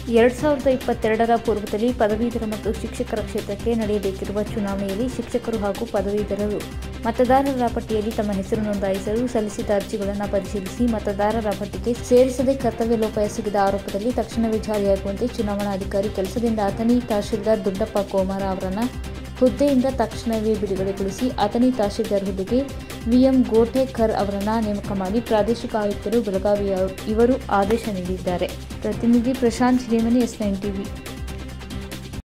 ಎರಡು ಸಾವಿರದ ಇಪ್ಪತ್ತೆರಡರ ಪೂರ್ವದಲ್ಲಿ ಪದವೀಧರ ಮತ್ತು ಶಿಕ್ಷಕರ ಕ್ಷೇತ್ರಕ್ಕೆ ನಡೆಯಬೇಕಿರುವ ಚುನಾವಣೆಯಲ್ಲಿ ಶಿಕ್ಷಕರು ಹಾಗೂ ಪದವೀಧರರು ಮತದಾರರ ಪಟ್ಟಿಯಲ್ಲಿ ತಮ್ಮ ಹೆಸರು ನೋಂದಾಯಿಸಲು ಸಲ್ಲಿಸಿದ ಅರ್ಜಿಗಳನ್ನು ಪರಿಶೀಲಿಸಿ ಮತದಾರರ ಪಟ್ಟಿಗೆ ಸೇರಿಸದೆ ಕರ್ತವ್ಯ ಲೋಪ ಎಸಗಿದ ಆರೋಪದಲ್ಲಿ ತಕ್ಷಣವೇ ಜಾರಿಯಾಗುವಂತೆ ಚುನಾವಣಾಧಿಕಾರಿ ಕೆಲಸದಿಂದ ಅಥಣಿ ತಹಶೀಲ್ದಾರ್ ದುಡ್ಡಪ್ಪ ಕೋಮಾರ ಅವರನ್ನು ಹುದ್ದೆಯಿಂದ ತಕ್ಷಣವೇ ಬಿಡುಗಡೆಗೊಳಿಸಿ ಅಥಣಿ ತಹಶೀಲ್ದಾರ್ ಹುದ್ದೆಗೆ ವಿಎಂ ಗೋಟೇಕರ್ ಅವರನ್ನು ನೇಮಕ ಮಾಡಿ ಪ್ರಾದೇಶಿಕ ಆಯುಕ್ತರು ಬೆಳಗಾವಿ ಇವರು ಆದೇಶ ನೀಡಿದ್ದಾರೆ ಪ್ರತಿನಿಧಿ Prashant Hiremani S nine TV